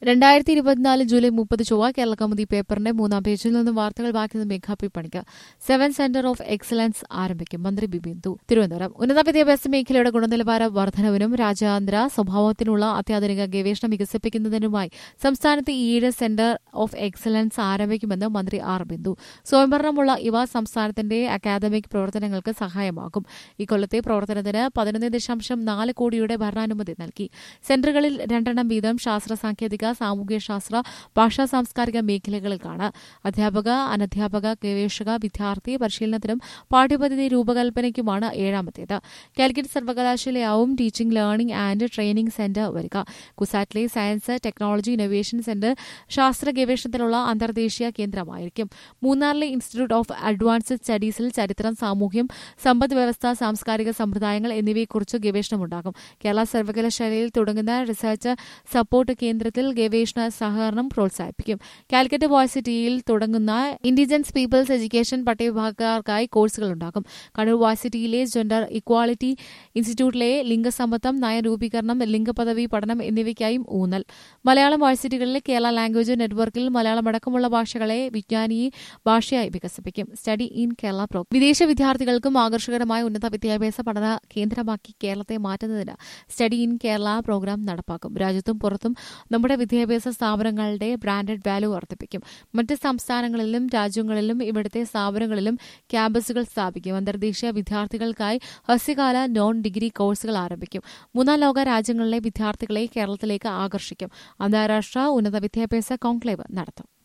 രണ്ടായിരത്തി ഇരുപത്തിനാല് ജൂലൈ മുപ്പത് ചൊവ്വ കേരള കൗമുദി പേപ്പറിന്റെ മൂന്നാം പേജിൽ നിന്ന് വാർത്തകൾ വായിക്കുന്നത് മേഘാപി പണിക്ക് സെവൻ സെന്റർ ഓഫ് എക്സലൻസ് ആരംഭിക്കും മന്ത്രി ബിബിന്ദു തിരുവനന്തപുരം ഉന്നത വിദ്യാഭ്യാസ മേഖലയുടെ ഗുണനിലവാര വർധനവിനും രാജ്യാന്തര സ്വഭാവത്തിനുള്ള അത്യാധുനിക ഗവേഷണം വികസിപ്പിക്കുന്നതിനുമായി സംസ്ഥാനത്ത് ഏഴ് സെന്റർ ഓഫ് എക്സലൻസ് ആരംഭിക്കുമെന്ന് മന്ത്രി ആർ ബിന്ദു സ്വയംഭരണമുള്ള ഇവ സംസ്ഥാനത്തിന്റെ അക്കാദമിക് പ്രവർത്തനങ്ങൾക്ക് സഹായമാകും ഇക്കൊല്ലത്തെ പ്രവർത്തനത്തിന് പതിനൊന്ന് ദശാംശം നാല് കോടിയുടെ ഭരണാനുമതി നൽകി സെന്ററുകളിൽ രണ്ടെണ്ണം വീതം ശാസ്ത്ര സാങ്കേതിക സാമൂഹ്യശാസ്ത്ര ഭാഷാ സാംസ്കാരിക മേഖലകൾക്കാണ് അധ്യാപക അനധ്യാപക ഗവേഷക വിദ്യാർത്ഥി പരിശീലനത്തിനും പാഠ്യപദ്ധതി രൂപകൽപ്പനയ്ക്കുമാണ് ഏഴാമത്തേത് കാലിക്കറ്റ് സർവകലാശാലയാവും teaching learning and training centre വരിക കുസാറ്റിലെ സയൻസ് ടെക്നോളജി ഇന്നൊവേഷൻ സെന്റർ ശാസ്ത്ര ഗവേഷണത്തിനുള്ള അന്തർദേശീയ കേന്ദ്രമായിരിക്കും മൂന്നാറിലെ ഇൻസ്റ്റിറ്റ്യൂട്ട് ഓഫ് അഡ്വാൻസ്ഡ് സ്റ്റഡീസിൽ ചരിത്രം സാമൂഹ്യം സമ്പദ് വ്യവസ്ഥ സാംസ്കാരിക സമ്പ്രദായങ്ങൾ എന്നിവയെക്കുറിച്ച് ഗവേഷണമുണ്ടാകും കേരള സർവകലാശാലയിൽ തുടങ്ങുന്ന റിസർച്ച് സപ്പോർട്ട് കേന്ദ്രത്തിൽ ഗവേഷണ സഹകരണം പ്രോത്സാഹിപ്പിക്കും കാലിക്കറ്റ് വാഴ്സിറ്റിയിൽ തുടങ്ങുന്ന ഇന്റലിജൻസ് പീപ്പിൾസ് എഡ്യൂക്കേഷൻ പട്ടികവിഭാഗക്കാർക്കായി കോഴ്സുകൾ ഉണ്ടാകും കണ്ണൂർ വാഴ്സിറ്റിയിലെ ജെൻഡർ ഇക്വാളിറ്റി ഇൻസ്റ്റിറ്റ്യൂട്ടിലെ ലിംഗസമത്വം നയരൂപീകരണം ലിംഗപദവി പഠനം എന്നിവയ്ക്കായും ഊന്നൽ മലയാളം വാഴ്സിറ്റികളിലെ കേരള ലാംഗ്വേജ് നെറ്റ്വർക്കിൽ മലയാളം അടക്കമുള്ള ഭാഷകളെ വിജ്ഞാനി ഭാഷയായി വികസിപ്പിക്കും സ്റ്റഡി ഇൻ കേരള പ്രോ വിദേശ വിദ്യാർത്ഥികൾക്കും ആകർഷകരമായ ഉന്നത വിദ്യാഭ്യാസ പഠന കേന്ദ്രമാക്കി കേരളത്തെ മാറ്റുന്നതിന് സ്റ്റഡി ഇൻ കേരള പ്രോഗ്രാം നടപ്പാക്കും രാജ്യത്തും പുറത്തും നമ്മുടെ വിദ്യാഭ്യാസ സ്ഥാപനങ്ങളുടെ ബ്രാൻഡഡ് വാല്യൂ വർദ്ധിപ്പിക്കും മറ്റ് സംസ്ഥാനങ്ങളിലും രാജ്യങ്ങളിലും ഇവിടുത്തെ സ്ഥാപനങ്ങളിലും ക്യാമ്പസുകൾ സ്ഥാപിക്കും അന്തർദേശീയ വിദ്യാർത്ഥികൾക്കായി ഹസ്യകാല നോൺ ഡിഗ്രി കോഴ്സുകൾ ആരംഭിക്കും മൂന്നാം ലോക രാജ്യങ്ങളിലെ വിദ്യാർത്ഥികളെ കേരളത്തിലേക്ക് ആകർഷിക്കും അന്താരാഷ്ട്ര ഉന്നത വിദ്യാഭ്യാസ കോൺക്ലേവ് നടത്തും